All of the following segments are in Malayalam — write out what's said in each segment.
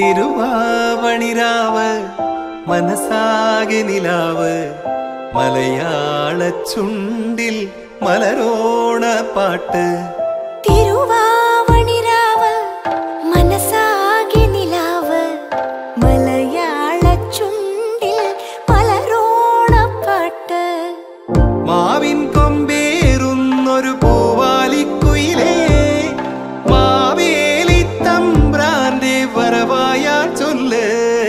തിരുവാവണിരാവ് മനസ്സാകെ നിലാവ് മലയാള ചുണ്ടിൽ മലരോണ പാട്ട് തിരുവാവണിരാവ് മനസ്സാകെ നിലാവ് മലയാള ചുണ്ടിൽ പലരോണപ്പാട്ട് മാവിൻ കൊമ്പേറുന്നൊരു പൂവാലിക്കുയിലേ മാവേലി തമ്പ്രാന്റെ വരവായാ ചൊല്ല്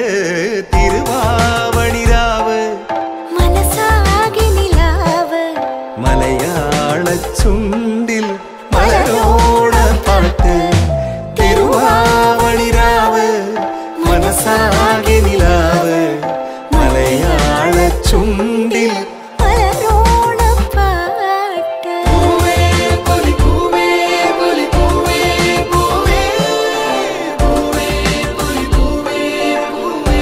തിരുവാവണിരാവ് മനസ്സാകെ നിലാവ് മലയാള ചുണ്ടിൽ മലരോണ പാട്ട് തിരുവാവണിരാവ് മനസ്സാകെ നിലാവ് മലയാള ചുണ്ടിൽ പലരോണപ്പാട്ട് പൂവേ പൊലി പൂവേ പൊലി പൂവേ പൂവേ പൂവേ പൊലി പൂവേ പൂവേ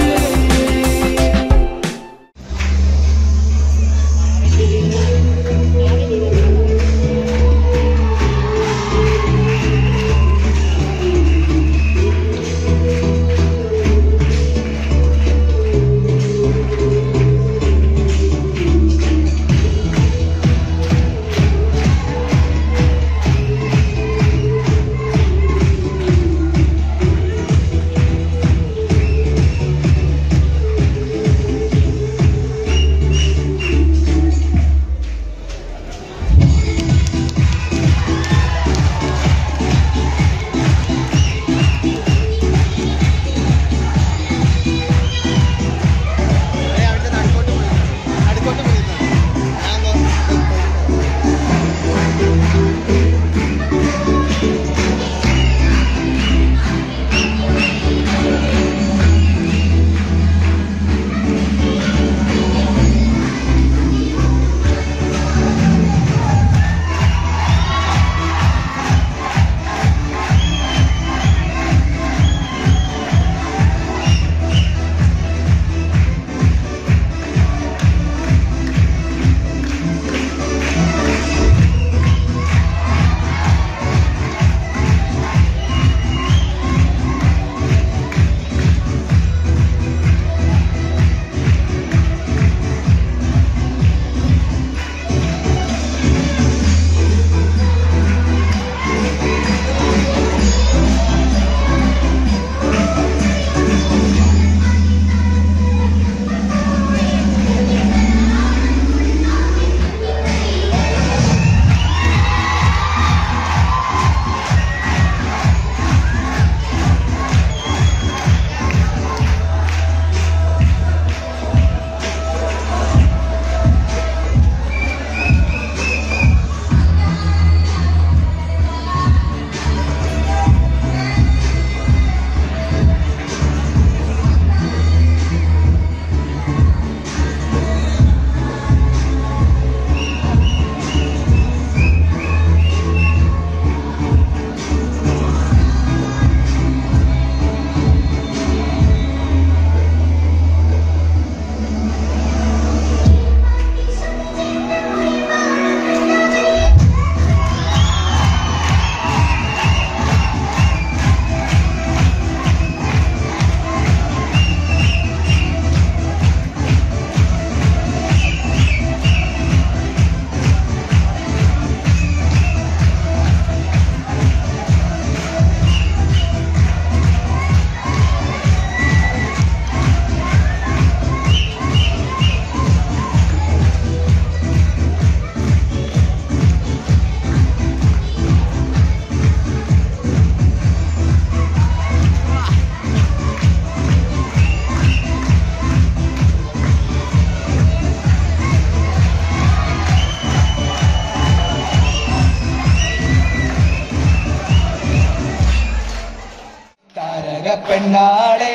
പെണ്ണാളെ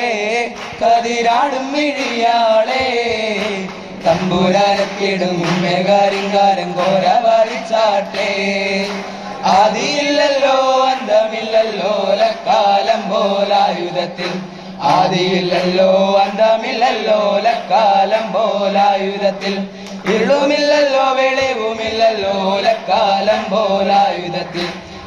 കതിരാടും മിഴിയാളെ തമ്പുരാനത്തിടും മേകാരിങ്കാരം കോര വരിച്ചാട്ടെ ആദിയില്ലല്ലോ അന്തമില്ലല്ലോ ലക്കാലം പോലായുധത്തിൽ ആദിയില്ലല്ലോ അന്തമില്ലല്ലോ ലക്കാലം പോലായുധത്തിൽ ഇരുളുമില്ലല്ലോ വെളിവുമില്ലല്ലോ ലക്കാലം പോലായുധത്തിൽ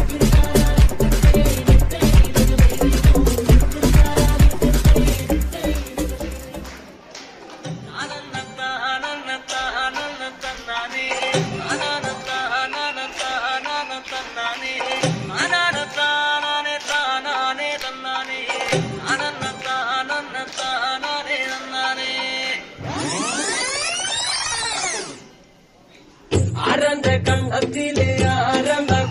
ആരന്റെ കണ്ടത്തിലെ ആരണ്ട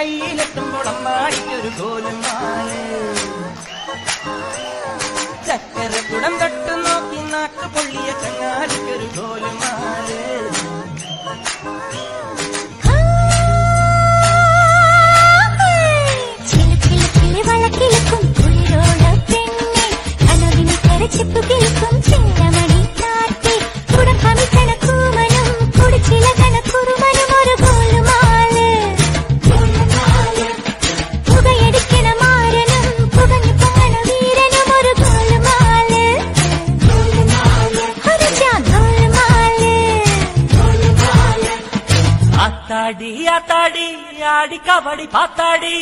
കയ്യിലെത്തുമ്പോൾ അമ്മാടിക്കൊരു കോലുമാണ് ചക്കര കുടം തൊട്ട് നോക്കി നാക്ക് പൊള്ളിയ ചങ്ങാടിക്കൊരു കോലുമാണ് ചില ചില ചില വളക്കിലക്കും കുളിരോള പെണ്ണെ കനവിന് കരച്ചിപ്പ് കേൾക്കും ചിന്നമണി കാട്ടി കുടക്കമി കണക്കൂമനും കുടിച്ചില കണക്കുറുമനും ഒരു കോലുമാല് പുകയടിക്കണ മാരനും പുകഞ്ഞു പൊങ്ങണ വീരനും ഒരു കോലുമാല് ഒരു ജാഗോലുമാല് ആത്താടി ആത്താടി ആടി കബടി പാത്താടി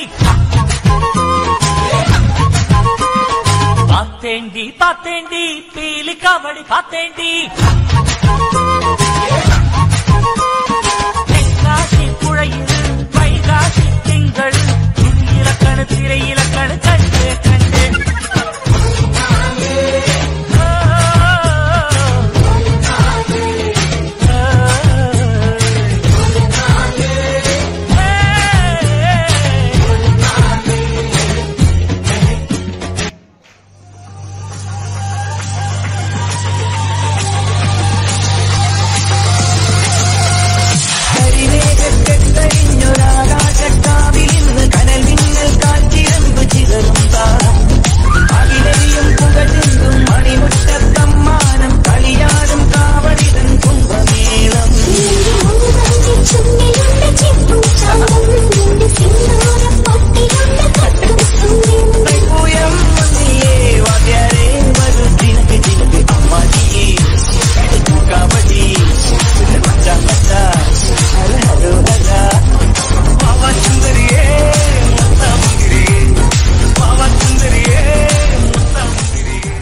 പാത്തേണ്ടി പാത്തേണ്ടി പീലി കബടി പാത്തേണ്ടി തെങ്കാശി പുഴയിൽ വൈകാശി തിങ്കൾ തുണിയിലക്കണ് തിരയിലക്കണ് കണ്ട് കണ്ട് ഓ, കരിമേഘക്കെട്ടഴിഞ്ഞൊരാകാശക്കാവിലിന്ന് കനൽ മിന്നൽ കാറ്റിരമ്പ് ചിതറും താരം അകിലരിയും പുകചെന്തും മണിമുറ്റത്തമ്മാനം കളിയാടും കാവടിതൻ കുംഭമേളം ചുണ്ടിലുണ്ട് ചെപ്പും ചാവും നിന്റെ സിന്ദൂരം പൊട്ടിലുണ്ട് കത്തും സൂര്യൻ പൂയം വന്നിയേ വാദ്യാരേ വരൂ ദിനക്ക് ദിനക്ക് അമ്മാജിയേ കാവടി മച്ച മച്ച ഹര ഹരോ ഹര മാവാ സുന്ദരിയേ മുത്തമുന്തിരിയേ മാവാ സുന്ദരിയേ മുത്തമുന്തിരിയേ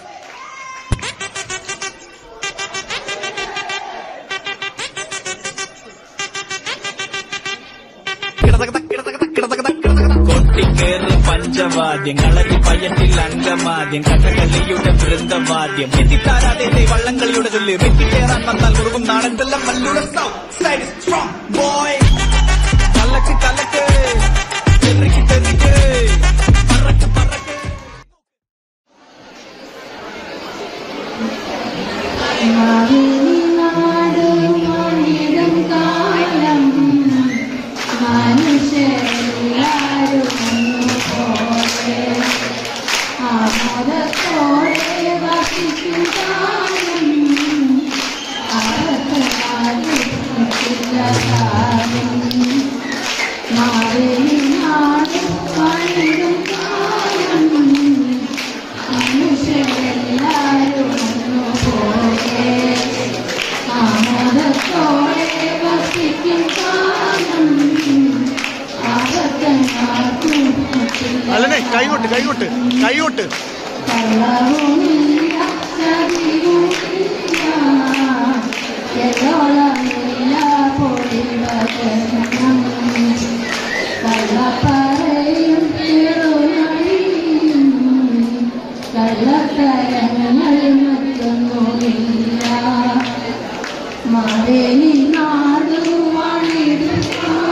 കൊട്ടിക്കേറ് പഞ്ചവാദ്യം കളരി പയ്യത്തിൽ അംഗമാദ്യം കഥകളിയുടെ വൃന്ദവാദ്യം എത്തിത്താരാതെ വള്ളംകളിയുടെ ചൊല്ല് വെട്ടിക്കേറാൻ വന്നാൽ മുറുകും നാടൻതെല്ലാം മല്ലുടെ സ്ട്രോങ് ബോയ് കലക്ക് കലക്ക് തെറിക്ക് തെറിക്ക് പറക്ക് പറക്ക് അല്ലനെ കൈകൊട്ട് കൈകൊട്ട് കൈകൊട്ട് മാവേലി നാടുവാണിടും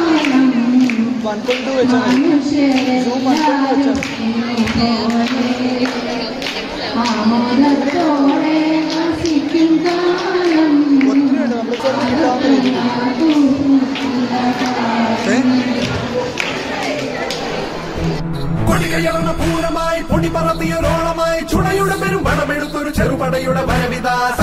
ആമോദത്തോടെ വസിക്കും കാലം കൊടികയറുന്ന പൂരമായി പൊടി പറത്തിയൊരോളമായി ചുണയുടെ പെരും പണമെടുത്തൊരു ചെറുപടയുടെ വരവിതാ